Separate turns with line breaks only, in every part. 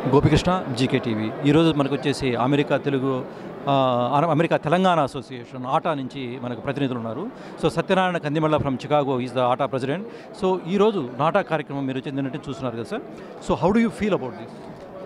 Gopikrishna GK TV ఈరోజు మనకు వచ్చేసి అమెరికా తెలుగు ఆ, అన- అమెరికా తెలంగాణ అసోసియేషన్ ఆటా నుంచి మనకు ప్రతినిధులు ఉన్నారు so Satyanarayana Kandimalla from Chicago is the ATA president so ఈరోజు నాటా కార్యక్రమం మీరు చెందినట్టు చూస్తున్నారు కదా sir so how do you feel about this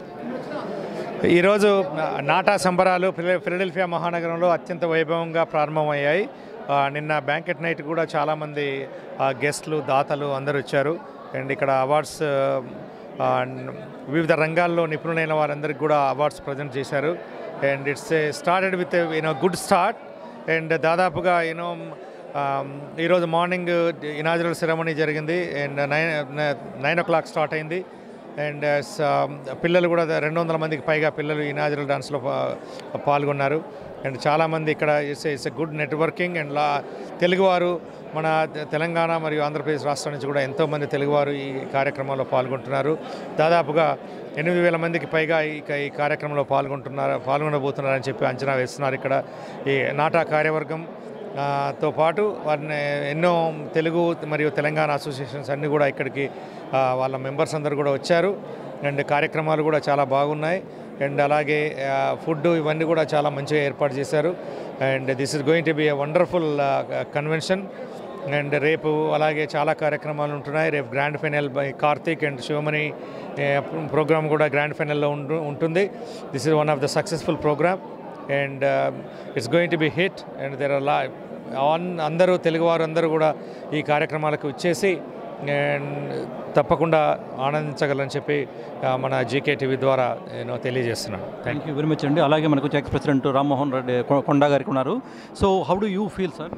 ఈరోజు నాటా సంబరాలు ఫిల- ఫిలడెల్ఫియా మహానగరంలో అత్యంత వైభవంగా ప్రారంభమయ్యాయి ఆ, నిన్న బ్యాంకెట్ నైట్ కూడా చాలామంది ఆ, గెస్ట్లు దాతలు అందరూ వచ్చారు అండ్ ఇక్కడ అవార్డ్స్ ఆ, వివిధ రంగాల్లో నిపుణులైన వారందరికీ కూడా అవార్డ్స్ ప్రజెంట్ చేశారు and it's started with you know good start and దాదాపుగా యూనో ఈరోజు మార్నింగ్ ఇనాజరల్ సెరమనీ జరిగింది and nine nine o'clock start అయింది అండ్ పిల్లలు కూడా రెండు వందల మందికి పైగా పిల్లలు ఈ నాచురల్ డాన్స్లో పా- పాల్గొన్నారు అండ్ చాలామంది ఇక్కడ it's it's a good networking and లా తెలుగువారు మన తె- తెలంగాణ మరియు ఆంధ్రప్రదేశ్ రాష్ట్రం నుంచి కూడా ఎంతోమంది తెలుగువారు ఈ కార్యక్రమంలో పాల్గొంటున్నారు దాదాపుగా ఎనిమిది వేల మందికి పైగా ఈ క- ఈ కార్యక్రమంలో పాల్గొంటున్నారు పాల్గొనబోతున్నారని చెప్పి అంచనా వేస్తున్నారు ఇక్కడ ఈ నాటా కార్యవర్గం ఆ, తో పాటు వారిని ఎన్నో తెలుగు మరియు తెలంగాణ అసోసియేషన్స్ అన్నీ కూడా ఇక్కడికి ఆ, వాళ్ళ మెంబర్స్ అందరు కూడా వచ్చారు అండ్ కార్యక్రమాలు కూడా చాలా బాగున్నాయి అండ్ అలాగే ఫుడ్ ఇవన్నీ కూడా చాలా మంచిగా ఏర్పాటు చేశారు and this is going to be a wonderful convention and రేపు అలాగే చాలా కార్యక్రమాలు ఉంటున్నాయి రేపు grand final by Karthik and Sivamani programme కూడా గ్రాండ్ ఫైనల్లో ఉంటు ఉంటుంది this is one of the successful programme and it's going to be hit and there are లా ఆన్ అందరూ తెలుగువారు అందరూ కూడా ఈ కార్యక్రమాలకు వచ్చేసి అండ్ తప్పకుండా ఆనందించగలని చెప్పి ఆ, మన జీకే టీవీ ద్వారా నేను తెలియజేస్తున్నాను
థ్యాంక్ యూ వెరీ మచ్ అండి అలాగే మనకు వచ్చి ఎక్స్ ప్రెసిడెంట్ రామ్మోహన్ రెడ్డి కొ- కొండా గారికి ఉన్నారు so how do you feel sir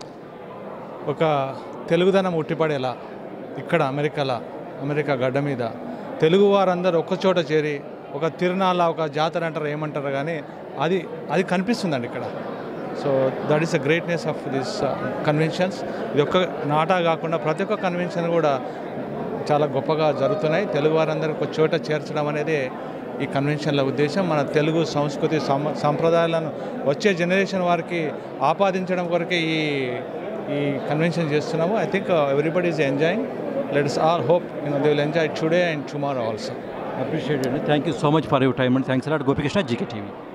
ఒక తెలుగుదనం ఉట్టిపడేలా ఇక్కడ అమెరికాలో అమెరికా గడ్డ మీద తెలుగు వారందరూ ఒక్కచోట చేరి ఒక తిరునాళ్ళ ఒక జాతర అంటారు ఏమంటారు కానీ అది అది కనిపిస్తుందండి ఇక్కడ so that is the greatness of this conventions ఇది ఒక్క నాటా కాకుండా ప్రతి ఒక్క కన్వెన్షన్ కూడా చాలా గొప్పగా జరుగుతున్నాయి తెలుగు వారందరూ ఒక చోట చేర్చడం అనేది ఈ కన్వెన్షన్ల ఉద్దేశం మన తెలుగు సంస్కృతి సం- సంప్రదాయాలను వచ్చే జనరేషన్ వారికి ఆపాదించడం కొరకే ఈ ఈ కన్వెన్షన్ చేస్తున్నాము I think everybody is enjoying let's all hope you know they will enjoy today and tomorrow also
appreciate అండి thank you so much for your time and thanks a lot Gopikrishna GK TV